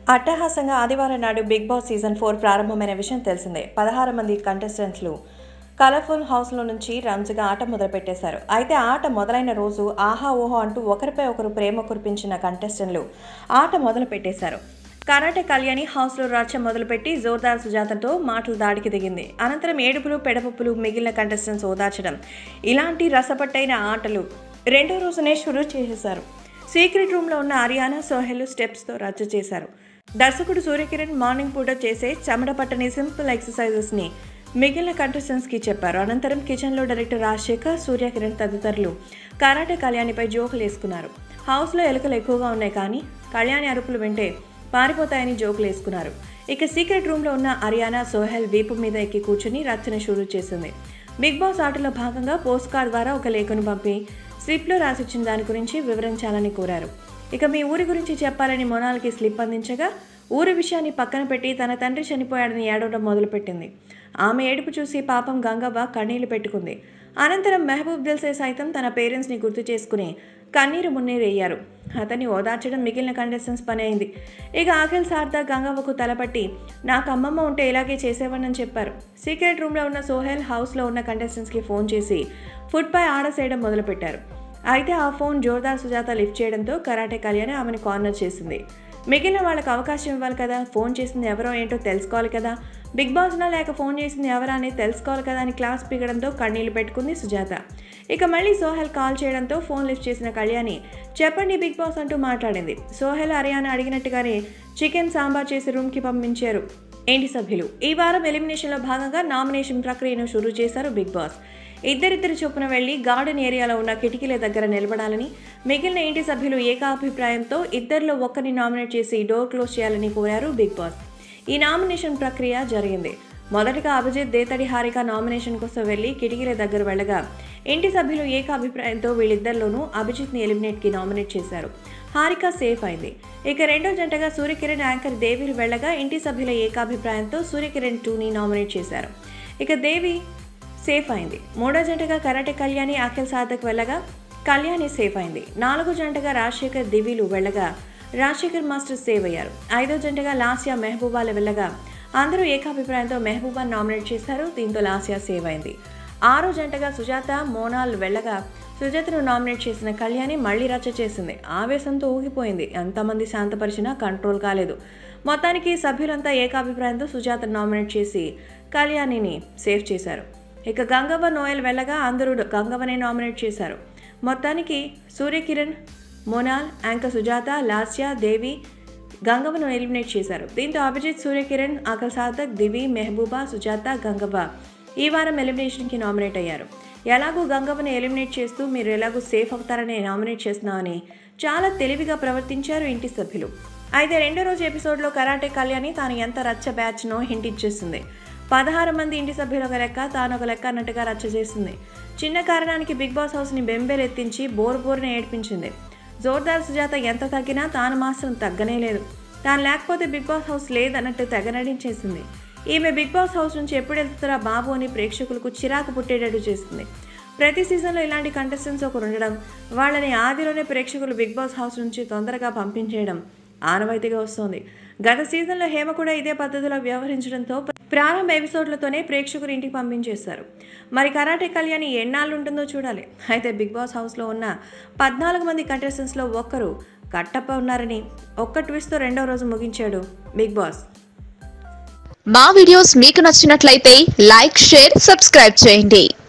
అట్టహాసంగా ఆదివారం నాడు బిగ్ బాస్ సీజన్ ఫోర్ ప్రారంభమైన విషయం తెలిసిందే పదహారు మంది కంటెస్టెంట్స్లు కలర్ఫుల్ హౌస్లో నుంచి రంజుగా ఆట మొదలుపెట్టేశారు అయితే ఆట మొదలైన రోజు ఆహా ఓహో అంటూ ఒకరిపై ఒకరు ప్రేమ కురిపించిన కంటెస్టెంట్లు ఆట మొదలు పెట్టేశారు కరాటే కళ్యాణి హౌస్లో రచ్చ మొదలుపెట్టి జోర్దార్ సుజాతతో మాటలు దాడికి దిగింది అనంతరం ఏడుపులు పెడపప్పులు మిగిలిన కంటెస్టెంట్స్ ఓదార్చడం ఇలాంటి రసపట్టైన ఆటలు రెండో రోజునే షురూ చేసేశారు సీక్రెట్ రూమ్లో ఉన్న అరియానా సోహెల్ స్టెప్స్తో రచ్చ చేశారు దర్శకుడు సూర్యకిరణ్ మార్నింగ్ పూట చేసే చెమట పట్టని సింపుల్ ఎక్సర్సైజెస్ని మిగిలిన కంటెస్టెంట్స్కి చెప్పారు అనంతరం కిచెన్లో డైరెక్టర్ రాజశేఖర్ సూర్యకిరణ్ తదితరులు కరాటే కళ్యాణిపై జోకులు వేసుకున్నారు హౌస్లో ఎలుకలు ఎక్కువగా ఉన్నాయి కానీ కళ్యాణి అరుపులు వింటే పారిపోతాయని జోకులు వేసుకున్నారు ఇక సీక్రెట్ రూమ్లో ఉన్న అరియానా సోహెల్ వీపు మీద ఎక్కి కూర్చుని రచ్చన షురూ చేసింది బిగ్ బాస్ ఆటలో భాగంగా పోస్ట్ కార్డ్ ద్వారా ఒక లేఖను పంపి స్లిప్లో రాసిచ్చిన దాని గురించి వివరించాలని కోరారు ఇక మీ ఊరి గురించి చెప్పాలని మొనాల్కి స్లిప్ అందించగా ఊరి విషయాన్ని పక్కన పెట్టి తన తండ్రి చనిపోయాడని ఏడవడం మొదలుపెట్టింది ఆమె ఏడుపు చూసి పాపం గంగవ్వ కన్నీళ్లు పెట్టుకుంది అనంతరం మెహబూబ్ దిల్సే సైతం తన పేరెంట్స్ని గుర్తు చేసుకుని కన్నీరు మున్నీరయ్యారు అతన్ని ఓదార్చడం మిగిలిన కంటెస్టెంట్స్ పని అయింది ఇక ఆఖిల్ శారదా గంగవ్వకు తలపట్టి నాకు అమ్మమ్మ ఉంటే ఇలాగే చేసేవాడిని చెప్పారు సీక్రెట్ రూమ్లో ఉన్న సోహెల్ హౌస్లో ఉన్న కంటెస్టెంట్స్కి ఫోన్ చేసి ఫుడ్పై ఆడసేయడం మొదలుపెట్టారు అయితే ఆ ఫోన్ జోర్దార్ సుజాత లిఫ్ట్ చేయడంతో కరాటే కళ్యాణి ఆమెను కార్నర్ చేసింది మిగిలిన వాళ్ళకి అవకాశం ఇవ్వాలి కదా ఫోన్ చేసింది ఎవరో ఏంటో తెలుసుకోవాలి కదా బిగ్ బాస్నా లేక ఫోన్ చేసింది ఎవరా అనేది తెలుసుకోవాలి కదా అని క్లాస్ పీకడంతో కన్నీళ్లు పెట్టుకుంది సుజాత ఇక మళ్ళీ సోహెల్ కాల్ చేయడంతో ఫోన్ లిఫ్ట్ చేసిన కళ్యాణి చెప్పండి బిగ్ బాస్ అంటూ మాట్లాడింది సోహెల్ హర్యానా అడిగినట్టుగానే చికెన్ సాంబార్ చేసి రూమ్కి పంపించారు ఏంటి సభ్యులు ఈ వారం ఎలిమినేషన్లో భాగంగా నామినేషన్ ప్రక్రియను షురూ చేశారు బిగ్ బాస్ ఇద్దరిద్దరి చొప్పున వెళ్లి గార్డెన్ ఏరియాలో ఉన్న కిటికీల దగ్గర నిలబడాలని మిగిలిన ఇంటి సభ్యులు ఏకాభిప్రాయంతో ఇద్దరిలో ఒక్కరిని నామినేట్ చేసి డోర్ క్లోజ్ చేయాలని కోరారు బిగ్ బాస్ ఈ నామినేషన్ ప్రక్రియ జరిగింది మొదటగా అభిజిత్ దేతడి హారిక నామినేషన్ కోసం వెళ్లి కిటికీల దగ్గర వెళ్ళగా ఇంటి సభ్యులు ఏకాభిప్రాయంతో వీళ్ళిద్దరిలోనూ అభిజిత్ని ఎలిమినేట్కి నామినేట్ చేశారు హారిక సేఫ్ అయింది ఇక రెండో జంటగా సూర్యకిరణ్ యాంకర్ దేవిలు వెళ్ళగా ఇంటి సభ్యుల ఏకాభిప్రాయంతో సూర్యకిరణ్ టూని నామినేట్ చేశారు ఇక దేవి సేఫ్ అయింది మూడో జంటగా కరాటే కళ్యాణి అఖిల్ సాధక్ వెళ్ళగా కళ్యాణి సేఫ్ అయింది నాలుగో జంటగా రాజశేఖర్ దివిలు వెళ్ళగా రాజశేఖర్ మాస్టర్ సేవ్ అయ్యారు ఐదో జంటగా లాస్యా మెహబూబాలు వెళ్ళగా అందరూ ఏకాభిప్రాయంతో మెహబూబా నామినేట్ చేశారు దీంతో లాస్యా సేవ్ అయింది ఆరో జంటగా సుజాత మోనాల్ వెళ్ళగా సుజాతను నామినేట్ చేసిన కళ్యాణి మళ్ళీ రచ్చ చేసింది ఆవేశంతో ఊగిపోయింది ఎంతమంది శాంతపరిచినా కంట్రోల్ కాలేదు మొత్తానికి సభ్యులంతా ఏకాభిప్రాయంతో సుజాతను నామినేట్ చేసి కళ్యాణిని సేవ్ చేశారు ఇక గంగవ్వ నోయల్ వెళ్ళగా అందరూ గంగవ్వనే నామినేట్ చేశారు మొత్తానికి సూర్యకిరణ్ మోనాల్ యాంకర్ సుజాత లాస్య దేవి గంగవ్వను ఎలిమినేట్ చేశారు దీంతో అభిజిత్ సూర్యకిరణ్ అకల్ సాధక్ దివి మెహబూబా సుజాత గంగవ్వ ఈ వారం ఎలిమినేషన్కి నామినేట్ అయ్యారు ఎలాగూ గంగవ్వని ఎలిమినేట్ చేస్తూ మీరు ఎలాగూ సేఫ్ అవుతారని నామినేట్ చేస్తున్నామని చాలా తెలివిగా ప్రవర్తించారు ఇంటి సభ్యులు అయితే రెండో రోజు ఎపిసోడ్లో కరాటే కళ్యాణి తాను ఎంత రచ్చ బ్యాచ్నో హింట్ ఇచ్చేసింది పదహారు మంది ఇంటి సభ్యులు ఒక లెక్క తాను ఒక లెక్క అన్నట్టుగా రచ్చ చేసింది చిన్న కారణానికి బిగ్ బాస్ హౌస్ని బెంబేలెత్తించి బోర్ బోర్ని ఏడ్పించింది జోర్దార్ సుజాత ఎంత తగ్గినా తాను మాత్రం తగ్గనే లేదు తాను లేకపోతే బిగ్ బాస్ హౌస్ లేదన్నట్టు తెగ నటించేసింది ఈమె బిగ్ బాస్ హౌస్ నుంచి ఎప్పుడు వెళ్తారా బాబు అని ప్రేక్షకులకు చిరాకు పుట్టేటట్టు చేస్తుంది ప్రతి సీజన్లో ఇలాంటి కంటెస్టెంట్స్ ఒకరు ఉండడం వాళ్ళని ఆదిలోనే ప్రేక్షకులు బిగ్ బాస్ హౌస్ నుంచి తొందరగా పంపించేయడం ఆనవాయితీగా వస్తోంది గత సీజన్లో హేమ కూడా ఇదే పద్ధతిలో వ్యవహరించడంతో ప్రారంభ ఎపిసోడ్లతోనే ప్రేక్షకులు ఇంటికి పంపించేస్తారు మరి కరాటే కళ్యాణి ఎన్నాళ్ళు ఉంటుందో చూడాలి అయితే బిగ్ బాస్ హౌస్లో ఉన్న పద్నాలుగు మంది కంటెస్టెంట్స్లో ఒక్కరు కట్టప్ప ఉన్నారని ఒక్క ట్విస్ట్తో రెండో రోజు ముగించాడు బిగ్ బాస్ మా వీడియోస్ మీకు నచ్చినట్లయితే లైక్ షేర్ సబ్స్క్రైబ్ చేయండి